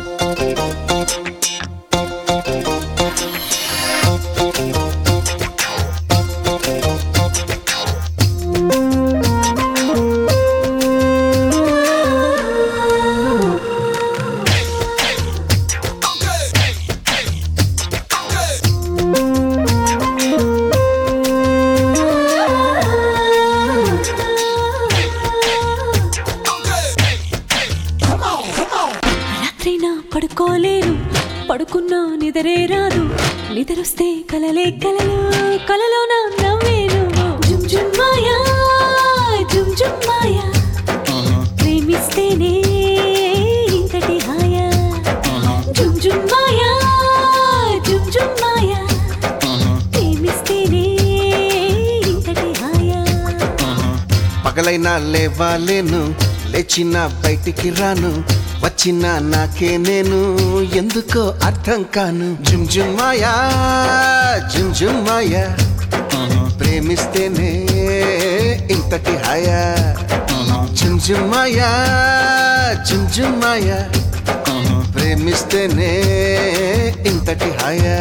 రాత్రైనా పడుకోలేను పడుకున్నా నిద్రే రాదు నిద్రొస్తే కలలే కలలు కలలో నా నవ్వేను జుమ్ జుమ్ మాయా జుమ్ జుమ్ మాయా ప్రేమిస్తేనే ఇంతటి హాయా జుమ్ జుమ్ మాయా జుమ్ జుమ్ మాయా ప్రేమిస్తేనే ఇంతటి హాయా పగలైనా లేవాలేను లేచిన బయటికి రాను వచ్చిన నాకే నేను ఎందుకో అర్థం కాను జుమ్ జుమ్ మాయా జుమ్ జుమ్ మాయా ప్రేమిస్తేనే ఇంతటి హాయా జుమ్ జుమ్ మాయా జుమ్ జుమ్ మాయా ప్రేమిస్తేనే ఇంతటి హాయా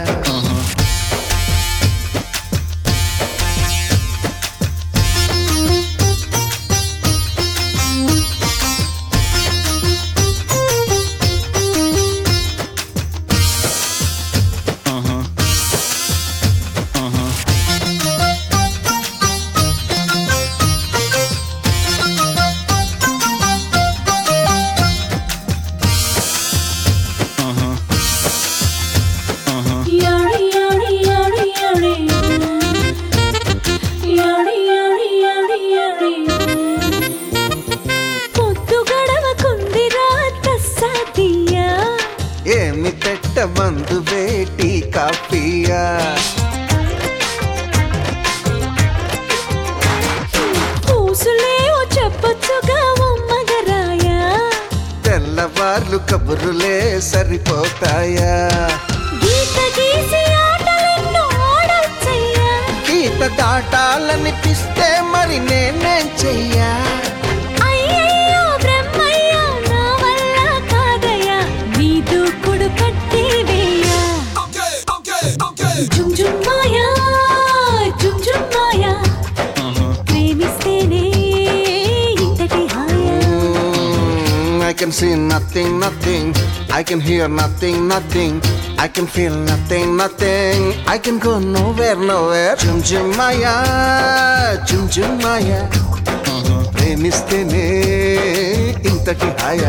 యాడి యాడి యాడి యాడి యాడి యాడి యాడి యాడి పొద్దు గడవకుందిరా తస్సాదియా ఏమి పెట్ట మందు వేటి కాఫీయా పూసులేవో చెప్పొచ్చుగా మగరాయా తెల్లవార్లు కబురులే సరిపోతాయా గీత గీసి ఆటలెన్నో ఆడొచ్చయ్యా గీత దాటాలనిపిస్తే మరి నేనేం చెయ్యా అయ్యయ్యో బ్రహ్మయ్య నా వల్ల కాదయ్యా నీ దూకుడు కట్టి వేయా జుమ్ జుమ్ మాయా జుమ్ జుమ్ మాయా ప్రేమిస్తేనే ఇంతటి హాయా I can see nothing, nothing. I can hear nothing, nothing. I can feel nothing, nothing. I can go nowhere, nowhere. Jum jum maya, jum jum maya. ప్రేమిస్తేనే ఇంతటి హాయా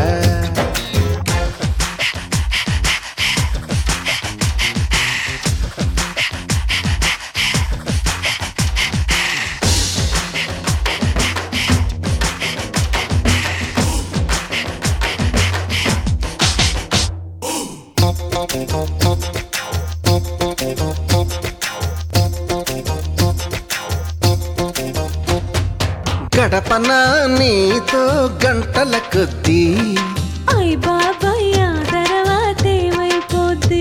గడపన నీతో గంటల కొద్దీ అయ్ బాబాయ్ ఆ తర్వాత ఏమైపోద్ది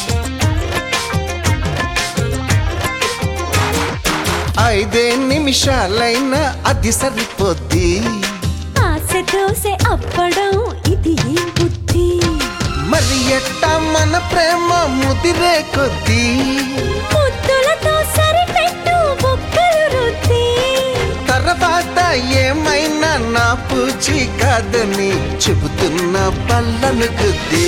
ఐదే నిమిషాలైనా అది సరిపోద్ది ఆశ దోశ అప్పడం ఇది ఏం బుద్ధి మరి ఎట్టా మన ప్రేమ ముదిరే కొద్దీ ముద్దులతో సరిపెట్టు బుక్కలు రుద్ది తర్వాత ఏమైనా నా పూచి కాదని చెబుతున్న పల్లను గుద్ది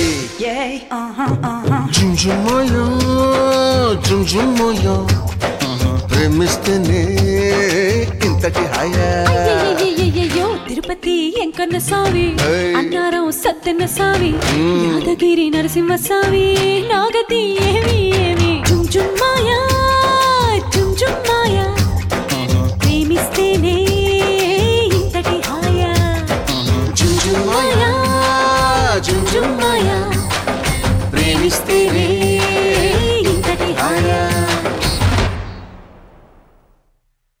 జుంజుమోయో జుంజుమోయో ప్రేమిస్తేనే ఇంతటి హాయా అయ్యయ్యయ్యయ్యయ్యో, తిరుపతి ఎంకన్న స్వామి ఏయ్. అన్నారం సత్యన్న స్వామి మ్మ్. యాదగిరి నరసింహ స్వామి నాగతి ఏమి ఏమి జుమ్ జుమ్ మాయా జుమ్ జుమ్ మాయా ప్రేమిస్తేనే ఇంతటి హాయా జుంజుమోయా జుంజుమోయా మాయా ప్రేమిస్తేనే